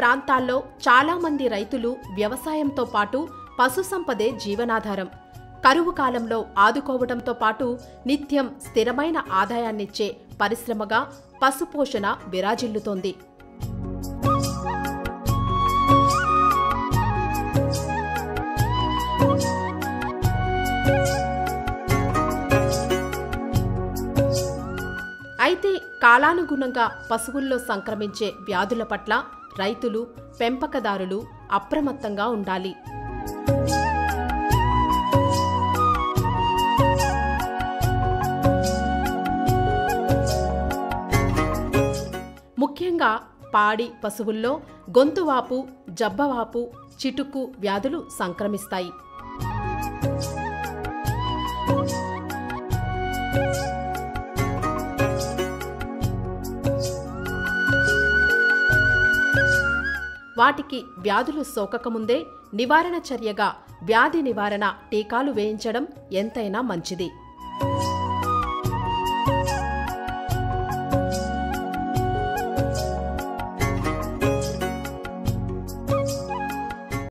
ప్రాంతాల్లో చాలామంది రైతులు వ్యవసాయంతో పాటు పశుసంపదే జీవనాధారం కరువు కాలంలో ఆదుకోవడంతో పాటు నిత్యం స్థిరమైన ఆదాయాన్నిచ్చే పరిశ్రమగా పశుపోషణ విరాజిల్లుతోంది అయితే కాలానుగుణంగా పశువుల్లో సంక్రమించే వ్యాధుల పట్ల రైతులు పెంపకదారులు అప్రమత్తంగా ఉండాలి ముఖ్యంగా పాడి పశువుల్లో గొంతువాపు జబ్బవాపు చిటుకు వ్యాధులు సంక్రమిస్తాయి వాటికి వ్యాధులు సోకకముందే నివారణ చర్యగా వ్యాధి నివారణ టీకాలు వేయించడం ఎంతైనా మంచిది